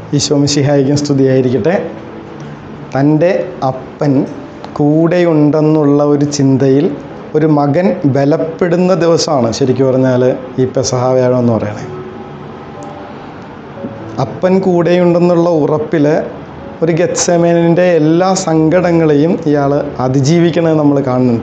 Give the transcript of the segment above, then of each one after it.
ഈശോമിശിഹായിക്കും സ്തുതിയായിരിക്കട്ടെ തൻ്റെ അപ്പൻ കൂടെയുണ്ടെന്നുള്ള ഒരു ചിന്തയിൽ ഒരു മകൻ ബലപ്പെടുന്ന ദിവസമാണ് ശരിക്കും പറഞ്ഞാൽ ഈ പെസഹ വ്യാഴം എന്ന് പറയണേ അപ്പൻ കൂടെയുണ്ടെന്നുള്ള ഉറപ്പിൽ ഒരു ഗത്സമേനിൻ്റെ എല്ലാ സങ്കടങ്ങളെയും ഇയാൾ അതിജീവിക്കണത് നമ്മൾ കാണുന്നുണ്ട്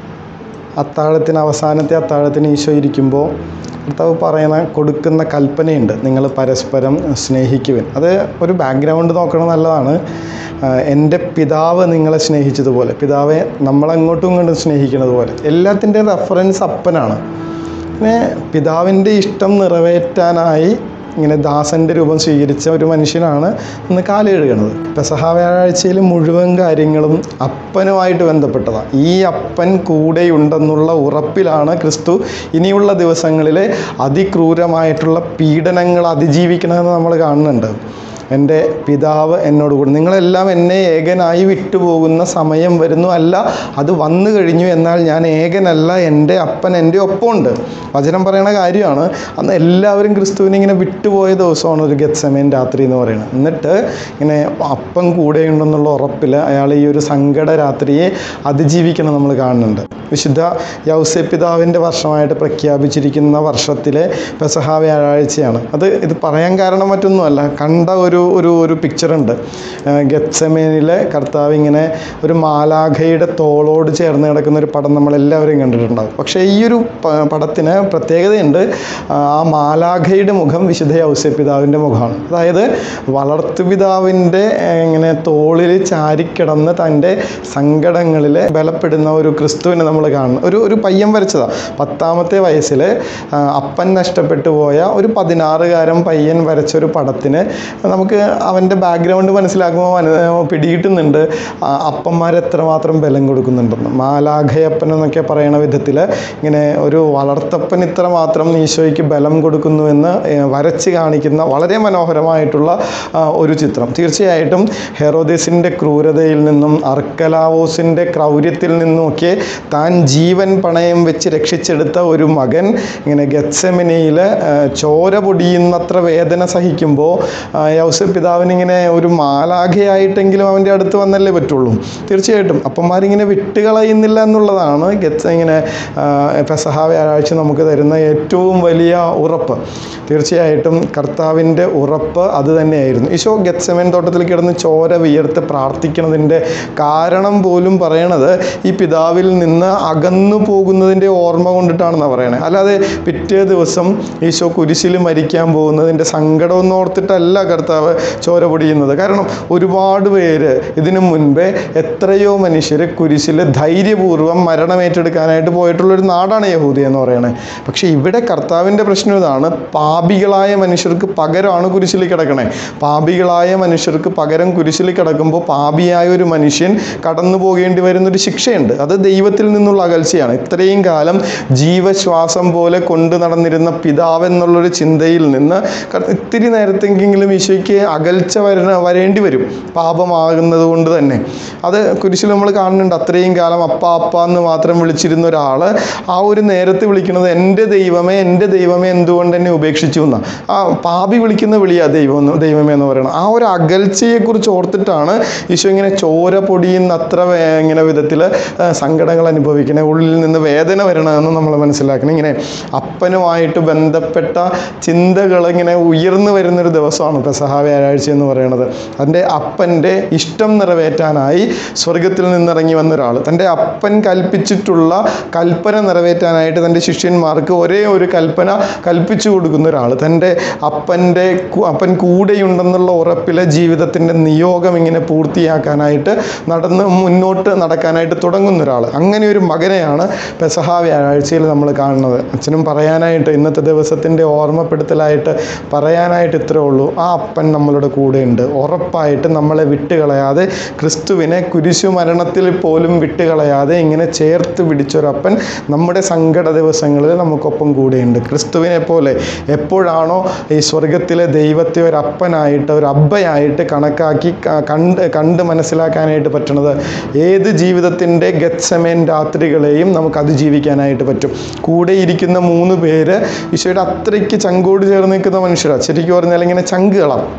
അത്താഴത്തിന് അവസാനത്തെ അത്താഴത്തിന് ഈശോ ഇരിക്കുമ്പോൾ കർത്താവ് പറയുന്ന കൊടുക്കുന്ന കൽപ്പനയുണ്ട് നിങ്ങൾ പരസ്പരം സ്നേഹിക്കുവിൻ അത് ഒരു ബാക്ക്ഗ്രൗണ്ട് നോക്കണം നല്ലതാണ് ആഹ് എൻ്റെ പിതാവ് നിങ്ങളെ സ്നേഹിച്ചതുപോലെ പിതാവെ നമ്മളങ്ങോട്ടും ഇങ്ങോട്ടും സ്നേഹിക്കുന്നത് പോലെ എല്ലാത്തിൻ്റെയും റെഫറൻസ് അപ്പനാണ് പിന്നെ പിതാവിൻ്റെ ഇഷ്ടം നിറവേറ്റാനായി ഇങ്ങനെ ദാസൻ്റെ രൂപം സ്വീകരിച്ച ഒരു മനുഷ്യനാണ് ഇന്ന് കാല് കഴുകണത് പെസഹ വ്യാഴാഴ്ചയിൽ മുഴുവൻ കാര്യങ്ങളും അപ്പനുമായിട്ട് ബന്ധപ്പെട്ടതാണ് ഈ അപ്പൻ കൂടെയുണ്ടെന്നുള്ള ഉറപ്പിലാണ് ക്രിസ്തു ഇനിയുള്ള ദിവസങ്ങളിൽ അതിക്രൂരമായിട്ടുള്ള പീഡനങ്ങൾ അതിജീവിക്കണമെന്ന് നമ്മൾ കാണുന്നുണ്ട് എൻ്റെ പിതാവ് എന്നോട് കൂടെ നിങ്ങളെല്ലാം എന്നെ ഏകനായി വിട്ടുപോകുന്ന സമയം വരുന്നു അല്ല അത് വന്നു കഴിഞ്ഞു എന്നാൽ ഞാൻ ഏകനല്ല എൻ്റെ അപ്പൻ എൻ്റെ ഒപ്പമുണ്ട് വചനം പറയണ കാര്യമാണ് അന്ന് എല്ലാവരും ക്രിസ്തുവിനെ ഇങ്ങനെ വിട്ടുപോയ ദിവസമാണ് ഒരു ഗത്സമേൻ രാത്രി എന്ന് പറയുന്നത് എന്നിട്ട് ഇങ്ങനെ അപ്പം കൂടെയുണ്ടെന്നുള്ള ഉറപ്പിൽ അയാൾ ഈ ഒരു സങ്കട രാത്രിയെ അതിജീവിക്കണം നമ്മൾ കാണുന്നുണ്ട് വിശുദ്ധ യൗസെ പിതാവിൻ്റെ വർഷമായിട്ട് പ്രഖ്യാപിച്ചിരിക്കുന്ന വർഷത്തിലെ പെസഹ വ്യാഴാഴ്ചയാണ് അത് ഇത് പറയാൻ കാരണം മറ്റൊന്നുമല്ല കണ്ട ഒരു ഒരു ഒരു പിക്ചറുണ്ട് ഗത്സമേനിലെ കർത്താവ് ഇങ്ങനെ ഒരു മാലാഖയുടെ തോളോട് ചേർന്ന് കിടക്കുന്ന ഒരു പടം നമ്മളെല്ലാവരും കണ്ടിട്ടുണ്ടാകും പക്ഷേ ഈ ഒരു പ- പടത്തിന് പ്രത്യേകതയുണ്ട് ആ മാലാഖയുടെ മുഖം വിശുദ്ധ യൗസെ പിതാവിൻ്റെ മുഖമാണ് അതായത് വളർത്തുപിതാവിൻ്റെ ഏഹ്, ഇങ്ങനെ തോളിൽ ചാരിക്കിടന്ന് തൻ്റെ സങ്കടങ്ങളിൽ ബലപ്പെടുന്ന ഒരു ക്രിസ്തുവിനെ നമ്മൾ കാണുന്നു ഒരു ഒരു പയ്യൻ വരച്ചതാണ് പത്താമത്തെ വയസ്സിൽ അപ്പൻ നഷ്ടപ്പെട്ടു പോയ ഒരു പതിനാറുകാരൻ പയ്യൻ വരച്ച ഒരു പടത്തിന് നമുക്ക് അവൻ്റെ ബാക്ക്ഗ്രൗണ്ട് മനസ്സിലാക്കുമ്പോൾ മന പിടികിട്ടുന്നുണ്ട് ആ, അപ്പന്മാർ എത്രമാത്രം ബലം കൊടുക്കുന്നുണ്ടെന്ന് മാലാഖയപ്പൻ എന്നൊക്കെ പറയണ വിധത്തിൽ ഇങ്ങനെ ഒരു വളർത്തപ്പൻ ഇത്രമാത്രം ഈശോയ്ക്ക് ബലം കൊടുക്കുന്നുവെന്ന് ഏഹ്, വരച്ച് കാണിക്കുന്ന വളരെ മനോഹരമായിട്ടുള്ള ആ, ഒരു ചിത്രം തീർച്ചയായിട്ടും ഹെറോദേസിൻ്റെ ക്രൂരതയിൽ നിന്നും അർക്കലാവോസിൻ്റെ ക്രൗര്യത്തിൽ നിന്നുമൊക്കെ താൻ ജീവൻ പണയം വെച്ച് രക്ഷിച്ചെടുത്ത ഒരു മകൻ ഇങ്ങനെ ഗത്സമിനയിൽ ചോര പൊടിയുന്നത്ര വേദന സഹിക്കുമ്പോൾ യൗസ പിതാവിനിങ്ങനെ ഒരു മാലാഖയായിട്ടെങ്കിലും അവൻ്റെ അടുത്ത് വന്നല്ലേ പറ്റുള്ളൂ തീർച്ചയായിട്ടും അപ്പന്മാരിങ്ങനെ വിട്ടുകളയുന്നില്ല എന്നുള്ളതാണ് ഗത്സ ഇങ്ങനെ ആ, പെസഹ വ്യാഴാഴ്ച നമുക്ക് തരുന്ന ഏറ്റവും വലിയ ഉറപ്പ് തീർച്ചയായിട്ടും കർത്താവിൻ്റെ ഉറപ്പ് അത് തന്നെയായിരുന്നു ഈശോ ഗത്സമൻ തോട്ടത്തിൽ കിടന്ന് ചോര വിയർത്ത് പ്രാർത്ഥിക്കുന്നതിൻ്റെ കാരണം പോലും പറയണത് ഈ പിതാവിൽ നിന്ന് അകന്നു പോകുന്നതിൻ്റെ ഓർമ്മ കൊണ്ടിട്ടാണെന്നാണ് പറയണത് അല്ലാതെ പിറ്റേ ദിവസം ഈശോ കുരിശിൽ മരിക്കാൻ പോകുന്നതിൻ്റെ സങ്കടമൊന്നും ഓർത്തിട്ടല്ല കർത്താവ് ചോര പൊടിയുന്നത് കാരണം ഒരുപാട് പേര് ഇതിനു മുൻപേ എത്രയോ മനുഷ്യർ കുരിശിൽ ധൈര്യപൂർവ്വം മരണമേറ്റെടുക്കാനായിട്ട് പോയിട്ടുള്ളൊരു നാടാണ് യഹൂദി എന്ന് പറയുന്നത് പക്ഷേ ഇവിടെ കർത്താവിൻ്റെ പ്രശ്നം ഇതാണ് പാപികളായ മനുഷ്യർക്ക് പകരമാണ് കുരിശിൽ കിടക്കണേ പാപികളായ മനുഷ്യർക്ക് പകരം കുരിശിൽ കിടക്കുമ്പോൾ പാപിയായ ഒരു മനുഷ്യൻ കടന്നു പോകേണ്ടി വരുന്നൊരു ശിക്ഷയുണ്ട് അത് ദൈവത്തിൽ നിന്നുള്ള അകൽച്ചയാണ് ഇത്രയും കാലം ജീവശ്വാസം പോലെ കൊണ്ടു നടന്നിരുന്ന പിതാവ് എന്നുള്ളൊരു ചിന്തയിൽ നിന്ന് ക- ഇത്തിരി നേരത്തെങ്കിലും ഈശോയ്ക്ക് അകൽച്ച വരണ വരേണ്ടി വരും പാപമാകുന്നത് കൊണ്ട് തന്നെ അത് കുരിശിൽ നമ്മൾ കാണുന്നുണ്ട് അത്രയും കാലം അപ്പ അപ്പ എന്ന് മാത്രം വിളിച്ചിരുന്ന ഒരാൾ ആ ഒരു നേരത്ത് വിളിക്കുന്നത് എൻ്റെ ദൈവമേ എൻ്റെ ദൈവമേ എന്തുകൊണ്ട് എന്നെ ഉപേക്ഷിച്ചു എന്നാ ആ പാപി വിളിക്കുന്ന വിളിയാ ദൈവം എന്ന് ദൈവമേ എന്ന് പറയണം ആ ഒരു അകൽച്ചയെക്കുറിച്ച് ഓർത്തിട്ടാണ് ഈശോ ഇങ്ങനെ ചോര പൊടിയുന്ന അത്ര വേ- ഇങ്ങനെ വിധത്തിൽ സങ്കടങ്ങൾ അനുഭവിക്കണേ ഉള്ളിൽ നിന്ന് വേദന വരണമെന്ന് നമ്മൾ മനസ്സിലാക്കണം ഇങ്ങനെ അപ്പനുമായിട്ട് ബന്ധപ്പെട്ട ചിന്തകൾ ഇങ്ങനെ ഉയർന്നു വരുന്നൊരു ദിവസമാണ് പെസഹ വ്യാഴാഴ്ച എന്ന് പറയുന്നത് തൻ്റെ അപ്പൻ്റെ ഇഷ്ടം നിറവേറ്റാനായി സ്വർഗത്തിൽ നിന്നിറങ്ങി വന്ന ഒരാൾ തൻ്റെ അപ്പൻ കൽപ്പിച്ചിട്ടുള്ള കൽപ്പന നിറവേറ്റാനായിട്ട് തൻ്റെ ശിഷ്യന്മാർക്ക് ഒരേ ഒരു കൽപ്പന കൽപ്പിച്ചു കൊടുക്കുന്ന ഒരാൾ തൻ്റെ അപ്പൻ്റെ കു- അപ്പൻ കൂടെയുണ്ടെന്നുള്ള ഉറപ്പിലെ ജീവിതത്തിൻ്റെ നിയോഗം ഇങ്ങനെ പൂർത്തിയാക്കാനായിട്ട് നടന്ന് മുന്നോട്ട് നടക്കാനായിട്ട് തുടങ്ങുന്ന ഒരാൾ അങ്ങനെ ഒരു മകനെയാണ് പെസഹ വ്യാഴാഴ്ചയിൽ നമ്മൾ കാണുന്നത് അച്ഛനും പറയാനായിട്ട് ഇന്നത്തെ ദിവസത്തിൻ്റെ ഓർമ്മപ്പെടുത്തലായിട്ട് പറയാനായിട്ട് ഇത്രേ ഉള്ളൂ ആ അപ്പൻ നമ്മളുടെ കൂടെയുണ്ട് ഉറപ്പായിട്ട് നമ്മളെ വിട്ടുകളയാതെ ക്രിസ്തുവിനെ കുരിശു മരണത്തിൽ പോലും വിട്ടുകളയാതെ ഇങ്ങനെ ചേർത്ത് പിടിച്ചൊരപ്പൻ നമ്മുടെ സങ്കട ദിവസങ്ങളിൽ നമുക്കൊപ്പം കൂടെയുണ്ട് ക്രിസ്തുവിനെ പോലെ എപ്പോഴാണോ ഈ സ്വർഗത്തിലെ ദൈവത്തെ ഒരു അപ്പനായിട്ട് ഒരു അബ്ബയായിട്ട് കണക്കാക്കി ക- കണ്ട് കണ്ട് മനസ്സിലാക്കാനായിട്ട് പറ്റണത് ഏത് ജീവിതത്തിൻ്റെ ഗത്സമേൻ രാത്രികളെയും നമുക്ക് അതിജീവിക്കാനായിട്ട് പറ്റും കൂടെ ഇരിക്കുന്ന മൂന്ന് പേര് ഈശോയുടെ അത്രയ്ക്ക് ചങ്കോട് ചേർന്ന് നിൽക്കുന്ന മനുഷ്യരാണ് ശരിക്കും പറഞ്ഞാൽ ഇങ്ങനെ ചങ്കുകളാണ്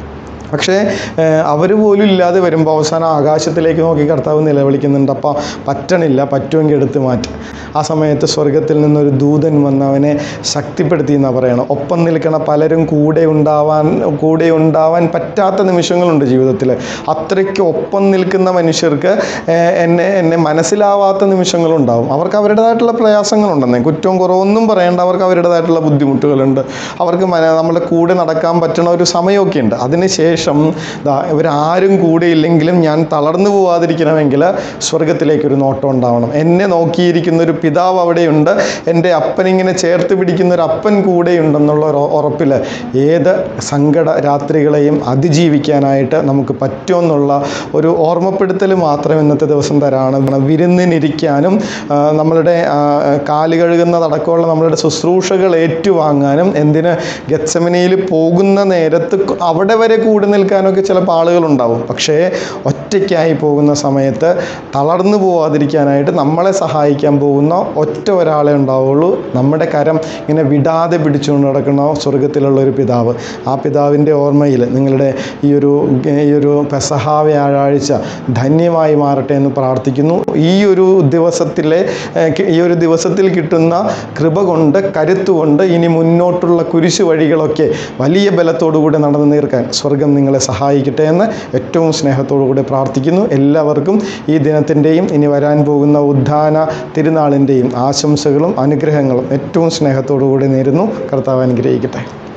പക്ഷേ അവർ പോലും ഇല്ലാതെ വരുമ്പോൾ അവസാനം ആകാശത്തിലേക്ക് നോക്കി കർത്താവ് നിലവിളിക്കുന്നുണ്ട് അപ്പോൾ പറ്റണില്ല പറ്റുമെങ്കിൽ എടുത്ത് മാറ്റും ആ സമയത്ത് സ്വർഗത്തിൽ നിന്നൊരു ദൂതൻ വന്ന് അവനെ ശക്തിപ്പെടുത്തി എന്നാണ് പറയണം ഒപ്പം നിൽക്കണ പലരും കൂടെ ഉണ്ടാവാൻ കൂടെ ഉണ്ടാവാൻ പറ്റാത്ത നിമിഷങ്ങളുണ്ട് ജീവിതത്തിൽ അത്രയ്ക്ക് ഒപ്പം നിൽക്കുന്ന മനുഷ്യർക്ക് ഏഹ്, എന്നെ എന്നെ മനസ്സിലാവാത്ത നിമിഷങ്ങളുണ്ടാവും അവർക്ക് അവരുടേതായിട്ടുള്ള പ്രയാസങ്ങളുണ്ടെന്നേ കുറ്റവും കുറവൊന്നും പറയേണ്ട അവർക്ക് അവരുടേതായിട്ടുള്ള ബുദ്ധിമുട്ടുകളുണ്ട് അവർക്ക് മന- നമ്മുടെ കൂടെ നടക്കാൻ പറ്റണ ഒരു സമയമൊക്കെ ഉണ്ട് അതിനുശേഷം ദാ ഇവരാരും കൂടെ ഇല്ലെങ്കിലും ഞാൻ തളർന്നു പോവാതിരിക്കണമെങ്കിൽ സ്വർഗത്തിലേക്കൊരു നോട്ടം ഉണ്ടാവണം എന്നെ നോക്കിയിരിക്കുന്ന ഒരു പിതാവ് അവിടെയുണ്ട് എൻ്റെ അപ്പനിങ്ങനെ ചേർത്ത് പിടിക്കുന്ന ഒരു അപ്പൻ കൂടെയുണ്ടെന്നുള്ള ഒരു ഉറപ്പിൽ ഏത് സങ്കട രാത്രികളെയും അതിജീവിക്കാനായിട്ട് നമുക്ക് പറ്റുമെന്നുള്ള ഒരു ഓർമ്മപ്പെടുത്തൽ മാത്രം ഇന്നത്തെ ദിവസം തരാണ് വിരുന്നിനിരിക്കാനും ആ, നമ്മളുടെ ആ, കാല് കഴുകുന്നതടക്കമുള്ള നമ്മളുടെ ശുശ്രൂഷകൾ ഏറ്റുവാങ്ങാനും എന്തിന് ഗത്സമനയിൽ പോകുന്ന നേരത്ത് ക- അവിടെ വരെ കൂടി നിൽക്കാനൊക്കെ ചിലപ്പോൾ ആളുകളുണ്ടാവും പക്ഷേ ഒറ്റയ്ക്കായി പോകുന്ന സമയത്ത് തളർന്നു പോവാതിരിക്കാനായിട്ട് നമ്മളെ സഹായിക്കാൻ പോകുന്ന ഒറ്റ ഒരാളെ ഉണ്ടാവുള്ളൂ നമ്മുടെ കരം ഇങ്ങനെ വിടാതെ പിടിച്ചുകൊണ്ട് നടക്കുന്ന സ്വർഗത്തിലുള്ള ഒരു പിതാവ് ആ പിതാവിൻ്റെ ഓർമ്മയിൽ നിങ്ങളുടെ ഈ ഒരു ഈ ഒരു പെസഹ വ്യാഴാഴ്ച ധന്യമായി മാറട്ടെ എന്ന് പ്രാർത്ഥിക്കുന്നു ഈ ഒരു ദിവസത്തിലെ ഏഹ്, കി- ഈ ഒരു ദിവസത്തിൽ കിട്ടുന്ന കൃപ കൊണ്ട് കരുത്തുകൊണ്ട് ഇനി മുന്നോട്ടുള്ള കുരിശു വഴികളൊക്കെ വലിയ ബലത്തോടുകൂടി നടന്നു തീർക്കാൻ സ്വർഗം നിങ്ങളെ സഹായിക്കട്ടെ എന്ന് ഏറ്റവും സ്നേഹത്തോടുകൂടി പ്രാർത്ഥിക്കുന്നു എല്ലാവർക്കും ഈ ദിനത്തിൻ്റെയും ഇനി വരാൻ പോകുന്ന ഉദ്ധാന തിരുനാളിൻ്റെയും ആശംസകളും അനുഗ്രഹങ്ങളും ഏറ്റവും സ്നേഹത്തോടുകൂടി നേരുന്നു കർത്താവ് അനുഗ്രഹിക്കട്ടെ